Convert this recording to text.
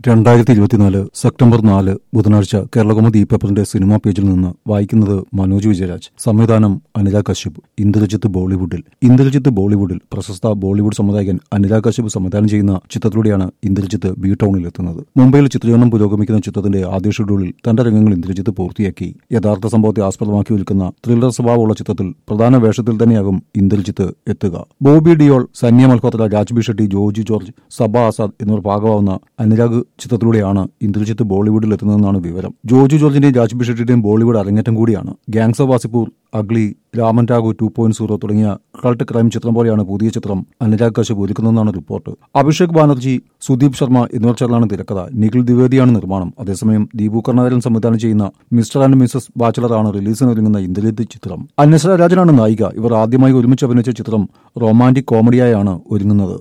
രണ്ടായിരത്തി ഇരുപത്തിനാല് സെപ്റ്റംബർ നാല് ബുധനാഴ്ച കേരളകൗമുദി ഈ പേപ്പറിന്റെ സിനിമാ പേജിൽ നിന്ന് വായിക്കുന്നത് മനോജ് വിജയരാജ് സംവിധാനം അനുരാഗ് കശ്യപ് ഇന്ദ്രജിത്ത് ബോളിവുഡിൽ ഇന്ദ്രജിത്ത് ബോളിവുഡിൽ പ്രശസ്ത ബോളിവുഡ് സംവിധായകൻ അനുരാഗ് കശ്യപ് സംവിധാനം ചെയ്യുന്ന ചിത്രത്തിലൂടെയാണ് ഇന്ദ്രജിത്ത് ബി ടൗണിൽ എത്തുന്നത് മുംബൈയിൽ ചിത്രീകരണം പുരോഗമിക്കുന്ന ചിത്രത്തിന്റെ ആദ്യ ഷെഡ്യൂളിൽ തന്റെ രംഗങ്ങൾ ഇന്ദ്രജിത്ത് പൂർത്തിയാക്കി യഥാർത്ഥ സംഭവത്തെ ആസ്പദമാക്കി ഒരുക്കുന്ന ത്രില്ലർ സ്വഭാവമുള്ള ചിത്രത്തിൽ പ്രധാന വേഷത്തിൽ തന്നെയാകും ഇന്ദ്രജിത്ത് എത്തുക ബോബി ഡിയോൾ സന്യ മൽഹോത്ര രാജ്ബി ഷെട്ടി ജോജി ജോർജ് സബ ആസാദ് എന്നിവർ ഭാഗമാവുന്ന അനുരാഗ് ചിത്രത്തിലൂടെയാണ് ഇന്ദ്രജിത്ത് ബോളിവുഡിൽ എത്തുന്നതെന്നാണ് വിവരം ജോജു ജോർജിന്റെയും രാജ്ബി ഷെട്ടിയുടെയും ബോളിവുഡ് അരങ്ങേറ്റം കൂടിയാണ് Gangs of Wasseypur Ugly Raman ടാഗു ടു പോയിന്റ് സീറോ തുടങ്ങിയ കൾട്ട് ക്രൈം ചിത്രം പോലെയാണ് പുതിയ ചിത്രം അനുരാഗ് കശ്യപ് ഒരുക്കുന്നതെന്നാണ് റിപ്പോർട്ട് അഭിഷേക് ബാനർജി സുദീപ് ശർമ്മ എന്നിവർ ചേർന്നാണ് തിരക്കഥ നിഖിൽ ദ്വിവേദിയാണ് നിർമ്മാണം അതേസമയം ദീപു കർണാകരൻ സംവിധാനം ചെയ്യുന്ന മിസ്റ്റർ ആൻഡ് മിസസ് ബാച്ചലറാണ് റിലീസിന് ഒരുങ്ങുന്ന ഇന്ദ്രജിത്ത് ചിത്രം അന്വേഷണ രാജനാണ് നായിക ഇവർ ആദ്യമായി ഒരുമിച്ച് അഭിനയിച്ച ചിത്രം റൊമാന്റിക് കോമഡിയായാണ് ഒരുങ്ങുന്നത്